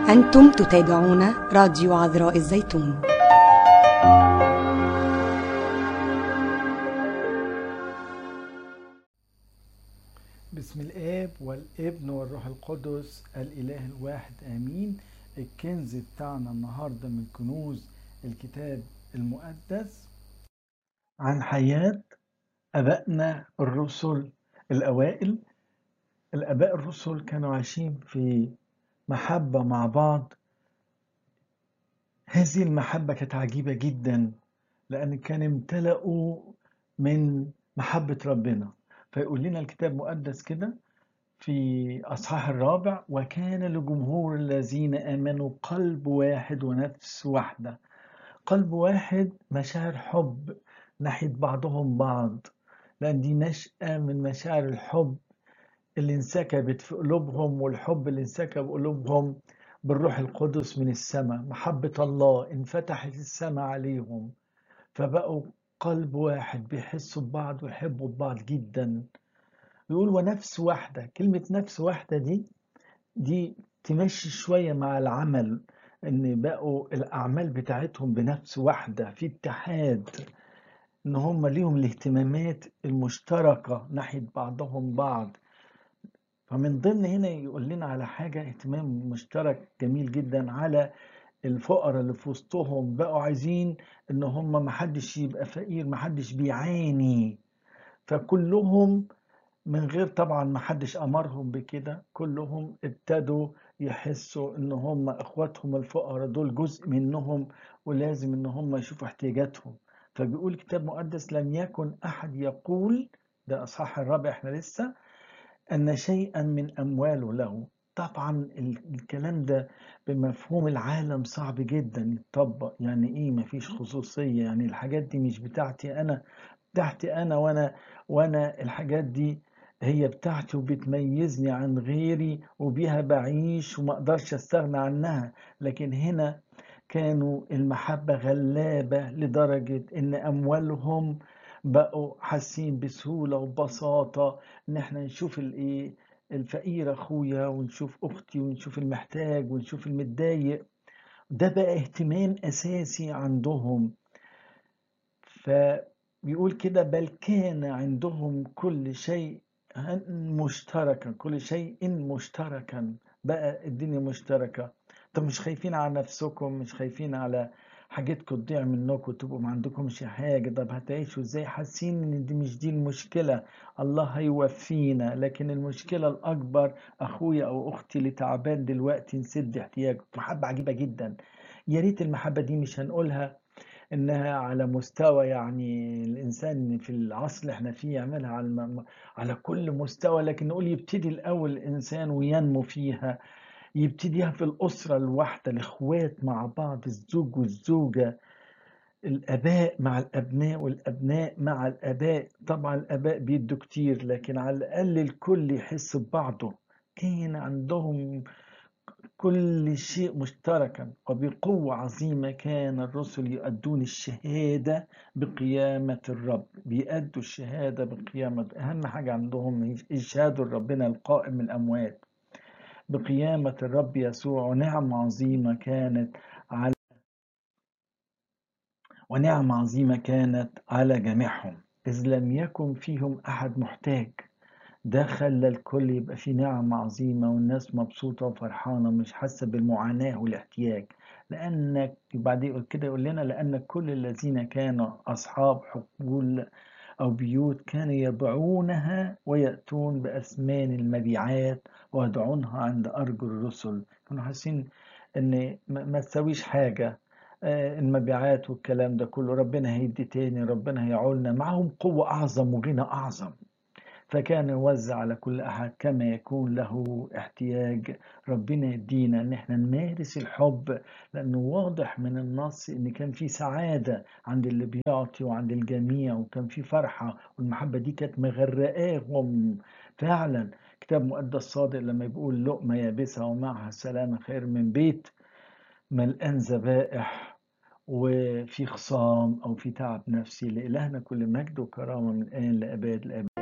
أنتم تتابعون راديو عذراء الزيتون بسم الآب والابن والروح القدس الإله الواحد آمين الكنز بتاعنا النهاردة من كنوز الكتاب المقدس عن حياة أبائنا الرسل الأوائل الآباء الرسل كانوا عايشين في محبة مع بعض هذه المحبة كانت عجيبة جدا لأن كان امتلأوا من محبة ربنا فيقول لنا الكتاب المقدس كده في أصحاح الرابع وكان لجمهور الذين آمنوا قلب واحد ونفس واحدة قلب واحد مشاعر حب ناحية بعضهم بعض لأن دي نشأة من مشاعر الحب اللي انسكبت في قلوبهم والحب اللي انسكب قلوبهم بالروح القدس من السماء محبة الله انفتحت السماء عليهم فبقوا قلب واحد بيحسوا ببعض ويحبوا ببعض جدا يقول ونفس واحدة كلمة نفس واحدة دي دي تمشي شوية مع العمل ان بقوا الاعمال بتاعتهم بنفس واحدة في اتحاد ان هم ليهم الاهتمامات المشتركة ناحية بعضهم بعض فمن ضمن هنا يقول لنا على حاجة اهتمام مشترك جميل جدا على الفقراء اللي في وسطهم بقوا عايزين ان هم محدش يبقى فقير محدش بيعاني فكلهم من غير طبعا محدش امرهم بكده كلهم ابتدوا يحسوا ان هم اخواتهم الفقراء دول جزء منهم ولازم ان هم يشوفوا احتياجاتهم فبيقول الكتاب المقدس لم يكن احد يقول ده اصحاح الرابع احنا لسه ان شيئا من امواله له طبعا الكلام ده بمفهوم العالم صعب جدا يتطبق يعني ايه مفيش خصوصية يعني الحاجات دي مش بتاعتي انا بتاعتي انا وانا وانا الحاجات دي هي بتاعتي وبتميزني عن غيري وبيها بعيش وما اقدرش استغنى عنها لكن هنا كانوا المحبة غلابة لدرجة ان اموالهم بقوا حاسين بسهولة وبساطة ان احنا نشوف الايه الفقير اخويا ونشوف اختي ونشوف المحتاج ونشوف المتضايق ده بقى اهتمام اساسي عندهم فبيقول كده بل كان عندهم كل شيء مشتركا كل شيء مشتركا بقى الدنيا مشتركة طب مش خايفين على نفسكم مش خايفين على حاجتكم تضيع منكم تبقوا ما عندكمش حاجة طب هتعيشوا ازاي حاسين ان دي مش دي المشكلة الله هيوفينا لكن المشكلة الأكبر أخويا أو أختي اللي تعبان دلوقتي نسد احتياجه محبة عجيبة جدا يا ريت المحبة دي مش هنقولها انها على مستوى يعني الانسان في العصر اللي احنا فيه يعملها على على كل مستوى لكن نقول يبتدي الاول الانسان وينمو فيها يبتديها في الاسره الواحده الاخوات مع بعض الزوج والزوجه الاباء مع الابناء والابناء مع الاباء طبعا الاباء بيدوا كتير لكن على الاقل الكل يحس ببعضه كان عندهم كل شيء مشتركا وبقوة عظيمة كان الرسل يؤدون الشهادة بقيامة الرب بيأدوا الشهادة بقيامة أهم حاجة عندهم يشهدوا ربنا القائم من الأموات بقيامة الرب يسوع ونعمة عظيمة كانت على ونعمة عظيمة كانت على جميعهم إذ لم يكن فيهم أحد محتاج ده خلى الكل يبقى فيه نعمة عظيمة والناس مبسوطة وفرحانة مش حاسة بالمعاناة والاحتياج لأنك بعدين يقول كده يقول لنا لأن كل الذين كانوا أصحاب حقول أو بيوت كانوا يبيعونها ويأتون بأثمان المبيعات ويضعونها عند أرجل الرسل كانوا حاسين إن ما تسويش حاجة المبيعات والكلام ده كله ربنا هيدي تاني ربنا هيعولنا معهم قوة أعظم وغنى أعظم فكان يوزع على كل أحد كما يكون له احتياج ربنا يدينا ان احنا نمارس الحب لانه واضح من النص ان كان في سعادة عند اللي بيعطي وعند الجميع وكان في فرحة والمحبة دي كانت مغرقاهم فعلا كتاب مقدس صادق لما بيقول لقمة يابسة ومعها سلامة خير من بيت ملقان ذبائح وفي خصام او في تعب نفسي لإلهنا كل مجد وكرامة من الآن لأباد الآباد